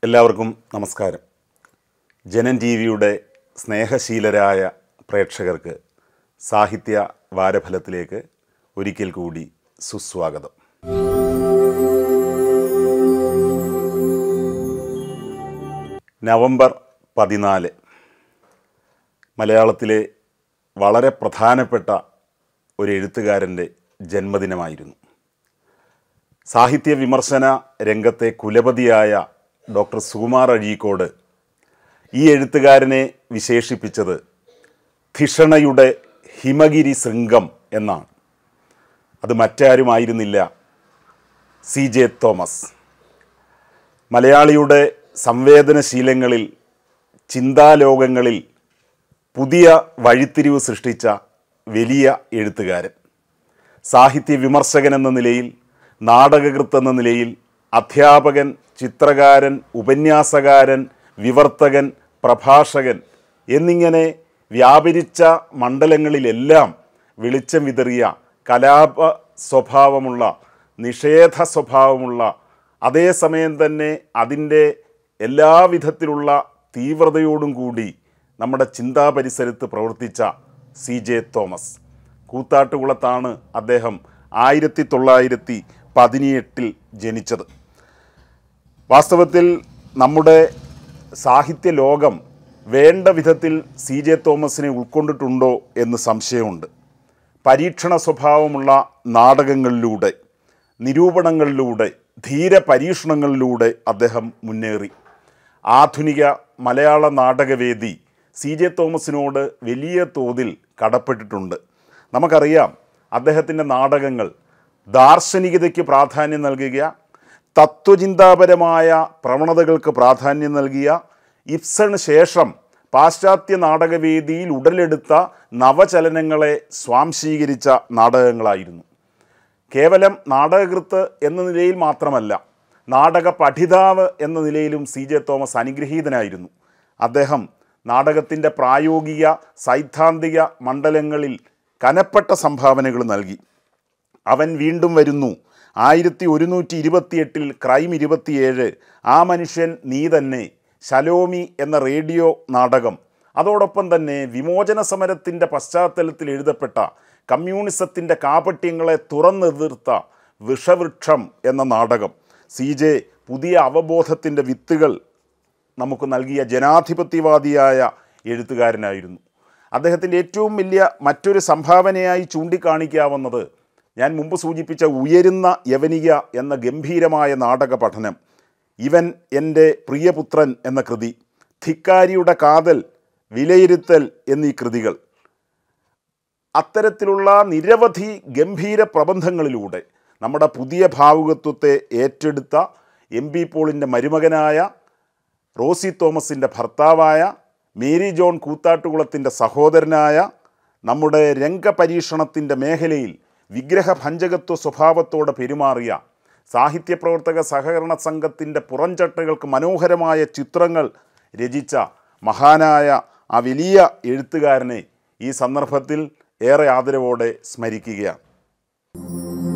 എല്ലാവർക്കും നമസ്കാരം ജനൻ ടി വിയുടെ സ്നേഹശീലരായ പ്രേക്ഷകർക്ക് സാഹിത്യ വാരഫലത്തിലേക്ക് ഒരിക്കൽ കൂടി സുസ്വാഗതം നവംബർ പതിനാല് മലയാളത്തിലെ വളരെ പ്രധാനപ്പെട്ട ഒരു എഴുത്തുകാരൻ്റെ ജന്മദിനമായിരുന്നു സാഹിത്യ വിമർശന രംഗത്തെ കുലപതിയായ ഡോക്ടർ സുകുമാർ അഴീക്കോട് ഈ എഴുത്തുകാരനെ വിശേഷിപ്പിച്ചത് ധിഷണയുടെ ഹിമഗിരി ശൃംഗം എന്നാണ് അത് മറ്റാരുമായിരുന്നില്ല സി ജെ തോമസ് മലയാളിയുടെ സംവേദനശീലങ്ങളിൽ ചിന്താലോകങ്ങളിൽ പുതിയ വഴിത്തിരിവ് സൃഷ്ടിച്ച വലിയ എഴുത്തുകാരൻ സാഹിത്യ വിമർശകൻ എന്ന നിലയിൽ നാടകകൃത്ത് എന്ന നിലയിൽ അധ്യാപകൻ ചിത്രകാരൻ ഉപന്യാസകാരൻ വിവർത്തകൻ പ്രഭാഷകൻ എന്നിങ്ങനെ വ്യാപരിച്ച മണ്ഡലങ്ങളിലെല്ലാം വെളിച്ചം വിതറിയ കലാപ സ്വഭാവമുള്ള നിഷേധ സ്വഭാവമുള്ള അതേസമയം തന്നെ അതിൻ്റെ എല്ലാവിധത്തിലുള്ള തീവ്രതയോടും കൂടി നമ്മുടെ ചിന്താ പരിസരത്ത് പ്രവർത്തിച്ച സി ജെ തോമസ് കൂത്താട്ടുകുളത്താണ് അദ്ദേഹം ആയിരത്തി തൊള്ളായിരത്തി പതിനെട്ടിൽ ജനിച്ചത് വാസ്തവത്തിൽ നമ്മുടെ സാഹിത്യ ലോകം വേണ്ട വിധത്തിൽ സി ജെ തോമസിനെ ഉൾക്കൊണ്ടിട്ടുണ്ടോ എന്ന് സംശയമുണ്ട് പരീക്ഷണ സ്വഭാവമുള്ള നാടകങ്ങളിലൂടെ നിരൂപണങ്ങളിലൂടെ ധീര പരീക്ഷണങ്ങളിലൂടെ അദ്ദേഹം മുന്നേറി ആധുനിക മലയാള നാടകവേദി സി ജെ തോമസിനോട് വലിയ തോതിൽ കടപ്പെട്ടിട്ടുണ്ട് നമുക്കറിയാം അദ്ദേഹത്തിൻ്റെ നാടകങ്ങൾ ദാർശനികതയ്ക്ക് പ്രാധാന്യം നൽകുക തത്വചിന്താപരമായ പ്രവണതകൾക്ക് പ്രാധാന്യം നൽകിയ ഇബ്സണ് ശേഷം പാശ്ചാത്യ നാടകവേദിയിൽ ഉടലെടുത്ത നവചലനങ്ങളെ സ്വാംശീകരിച്ച നാടകങ്ങളായിരുന്നു കേവലം നാടകകൃത്ത് എന്ന നിലയിൽ മാത്രമല്ല നാടക പഠിതാവ് എന്ന നിലയിലും സി ജെ തോമസ് അനുഗ്രഹീതനായിരുന്നു അദ്ദേഹം നാടകത്തിൻ്റെ പ്രായോഗിക സൈദ്ധാന്തിക മണ്ഡലങ്ങളിൽ കനപ്പെട്ട സംഭാവനകൾ നൽകി അവൻ വീണ്ടും വരുന്നു ആയിരത്തി ഒരുന്നൂറ്റി ഇരുപത്തിയെട്ടിൽ ക്രൈം ഇരുപത്തിയേഴ് ആ മനുഷ്യൻ നീ തന്നെ ശലോമി എന്ന റേഡിയോ നാടകം അതോടൊപ്പം തന്നെ വിമോചന സമരത്തിൻ്റെ പശ്ചാത്തലത്തിൽ എഴുതപ്പെട്ട കമ്മ്യൂണിസത്തിൻ്റെ കാപട്യങ്ങളെ തുറന്നെതിർത്ത വിഷവൃക്ഷം എന്ന നാടകം സി ജെ പുതിയ അവബോധത്തിൻ്റെ വിത്തുകൾ നമുക്ക് നൽകിയ ജനാധിപത്യവാദിയായ എഴുത്തുകാരനായിരുന്നു അദ്ദേഹത്തിൻ്റെ ഏറ്റവും വലിയ മറ്റൊരു സംഭാവനയായി ചൂണ്ടിക്കാണിക്കാവുന്നത് ഞാൻ മുമ്പ് സൂചിപ്പിച്ച ഉയരുന്ന യവനിക എന്ന ഗംഭീരമായ നാടക പഠനം ഇവൻ എൻ്റെ പ്രിയപുത്രൻ എന്ന കൃതി ധിക്കാരിയുടെ കാതൽ വിലയിരുത്തൽ എന്നീ കൃതികൾ അത്തരത്തിലുള്ള നിരവധി ഗംഭീര പ്രബന്ധങ്ങളിലൂടെ നമ്മുടെ പുതിയ ഭാവുകത്വത്തെ ഏറ്റെടുത്ത എം പി പോളിൻ്റെ മരുമകനായ റോസി തോമസിൻ്റെ ഭർത്താവായ മേരി ജോൺ കൂത്താട്ടുകുളത്തിൻ്റെ സഹോദരനായ നമ്മുടെ രംഗപരീക്ഷണത്തിൻ്റെ മേഖലയിൽ വിഗ്രഹഭഞ്ചകത്വ സ്വഭാവത്തോടെ പെരുമാറിയ സാഹിത്യപ്രവർത്തക സഹകരണ സംഘത്തിൻ്റെ പുറംചട്ടകൾക്ക് മനോഹരമായ ചിത്രങ്ങൾ രചിച്ച മഹാനായ ആ വലിയ എഴുത്തുകാരനെ ഈ സന്ദർഭത്തിൽ ഏറെ ആദരവോടെ സ്മരിക്കുകയാണ്